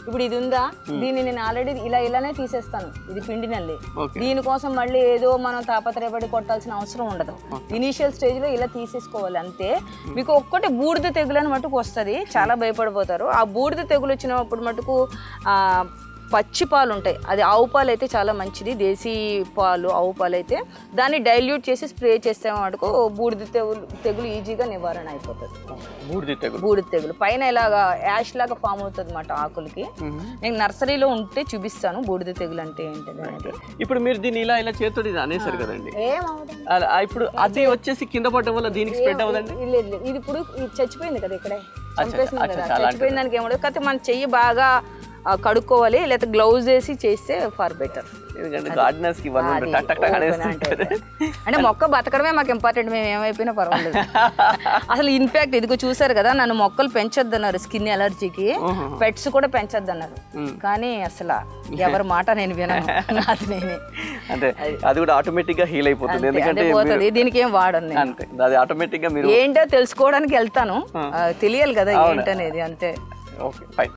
ఇప్పుడు ఇది ఉందా దీన్ని నేను ఆల్రెడీ ఇలా ఇలానే తీసేస్తాను ఇది పిండి నల్లి ఓకే దీనికోసం మళ్ళీ ఏదో మనం తాపత్రయపడి కొట్టాల్సిన అవసరం ఉండదు ఇనీషియల్ స్టేజ్ లో ఇలా తీసేసుకోవాలి అంతే మీకు ఒక్కటి బూడిద తెగులు అని మటుకు వస్తుంది చాలా భయపడిపోతారు ఆ బూడిద తెగులు వచ్చినప్పుడు మటుకు ఆ, పచ్చి పాలు ఉంటాయి అది ఆవు పాలు అయితే చాలా మంచిది దేశీ పాలు ఆవు పాలు అయితే దాన్ని డైల్యూట్ చేసి స్ప్రే చేస్తే మటుకు బూడిద తెగులు తెగులు ఈజీగా నివారణ అయిపోతుంది బూడిది తెగులు బూడిద తెగులు పైన ఇలాగా యాష్ లాగా ఫామ్ అవుతుంది అన్నమాట ఆకులకి నేను నర్సరీలో ఉంటే చూపిస్తాను బూడిద తెగులు అంటే ఏంటది అనేది ఇప్పుడు మీరు దీన్ని ఇలా ఇలా చేతుడి అనేసారు కదండి ఏమవుతుంది అలా- ఆ ఇప్పుడు అది వచ్చేసి కింద పడడం వల్ల దీనికి స్ప్రెడ్ అవ్వదండి ఇది ఇది- ఇది ఇప్పుడు ఇది చచ్చిపోయింది కదా ఇక్కడే చంపేసింది అచ్చా, కదా అచ్చా, చచ్చిపోయిన దానికి ఏమవుతుంది కాకపోతే మన చెయ్యి బాగా ఆ, కడుక్కోవాలి లేకపోతే గ్లౌజ్ వేసి చేస్తే ఫర్ బెటర్ ఎందుకంటే గార్డెనర్స్ కి ఇవన్నీ ఉంటాయి. టక్ టక్ టక్ అనేస్తుంటారు అంటే మొక్క బతకడమే మాకు ఇంపార్టెంట్ మేము ఏమైపోయినా పర్వాలేదు అసలు ఇన్ఫాక్ట్ ఇదిగో చూసారు కదా నన్ను మొక్కలు పెంచొద్దన్నారు స్కిన్ ఎలర్జీకి పెట్స్ కూడా పెంచొద్దన్నారు కానీ అసలు ఎవరి మాట నేను వినను నాది నేనే అంటే అది కూడా ఆటోమేటిక్ గా హీల్ అయిపోతుంది అదే ఎందుకంటే పోతుంది దీనికి ఏం వాడను నేను అంతే అది ఆటోమేటిక్ గా మీరు ఏంటో తెలుసుకోవడానికి వెళ్తాను ఆ, తెలియాలి కదా ఏంటనేది అంతే ఓకే ఫైన్